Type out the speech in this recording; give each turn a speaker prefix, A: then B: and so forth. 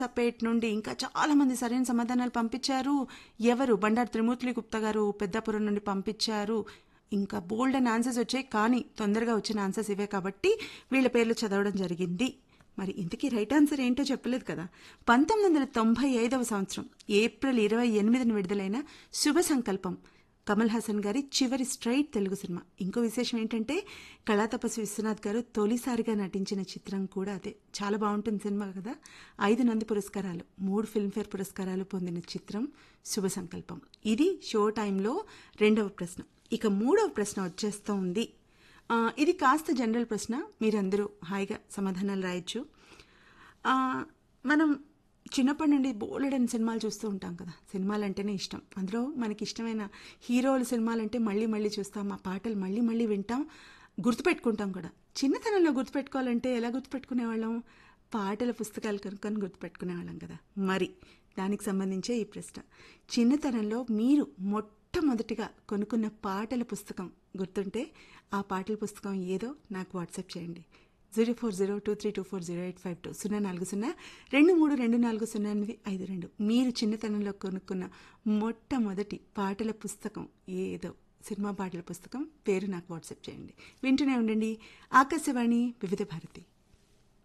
A: సపేట్ నుండి ఇంకా చాలా మంది సరైన సమాధానాలు పంపించారు ఎవరు బండారు త్రిమూర్తులు గుప్తా గారు పెద్దాపురం నుండి పంపించారు ఇంకా బోల్డ్ అండ్ ఆన్సర్స్ వచ్చాయి కానీ తొందరగా వచ్చిన ఆన్సర్స్ ఇవే కాబట్టి వీళ్ళ పేర్లు చదవడం జరిగింది మరి ఇంతకీ రైట్ ఆన్సర్ ఏంటో చెప్పలేదు కదా పంతొమ్మిది వందల తొంభై ఐదవ సంవత్సరం ఏప్రిల్ ఇరవై ఎనిమిదిన విడుదలైన శుభ సంకల్పం కమల్ హాసన్ గారి చివరి స్ట్రైట్ తెలుగు సినిమా ఇంకో విశేషం ఏంటంటే కళాతపస్వి విశ్వనాథ్ గారు తొలిసారిగా నటించిన చిత్రం కూడా అదే చాలా బాగుంటుంది సినిమా కదా ఐదు నంది పురస్కారాలు మూడు ఫిల్మ్ఫేర్ పురస్కారాలు పొందిన చిత్రం శుభ సంకల్పం ఇది షో టైంలో రెండవ ప్రశ్న ఇక మూడవ ప్రశ్న వచ్చేస్తూ ఉంది ఆ, ఇది కాస్త జనరల్ ప్రశ్న మీరందరూ హాయిగా సమాధానాలు రాయొచ్చు ఆ, మనం చిన్నప్పటి నుండి బోలెడని సినిమాలు చూస్తూ ఉంటాం కదా సినిమాలు అంటేనే ఇష్టం అందులో మనకి ఇష్టమైన హీరోల సినిమాలు అంటే మళ్ళీ మళ్ళీ చూస్తాం ఆ పాటలు మళ్ళీ మళ్ళీ వింటాం గుర్తుపెట్టుకుంటాం కూడా చిన్నతనంలో గుర్తుపెట్టుకోవాలంటే ఎలా గుర్తుపెట్టుకునేవాళ్ళం పాటల పుస్తకాలు కనుక్కొని గుర్తుపెట్టుకునేవాళ్ళం కదా మరి దానికి సంబంధించే ఈ ప్రశ్న చిన్నతనంలో మీరు మొట్టమొదటిగా కొనుక్కున్న పాటల పుస్తకం గుర్తుంటే ఆ పాటల పుస్తకం ఏదో నాకు వాట్సాప్ చేయండి zero four zero two three two four zero eight five two సున్నా నాలుగు సున్నా రెండు మూడు రెండు నాలుగు సున్నా ఎనిమిది ఐదు రెండు మీరు చిన్నతనంలో కొనుక్కున్న మొట్టమొదటి పాటల పుస్తకం ఏదో సినిమా పాటల పుస్తకం పేరు నాకు వాట్సాప్ చేయండి వింటూనే ఉండండి ఆకాశవాణి వివిధ భారతి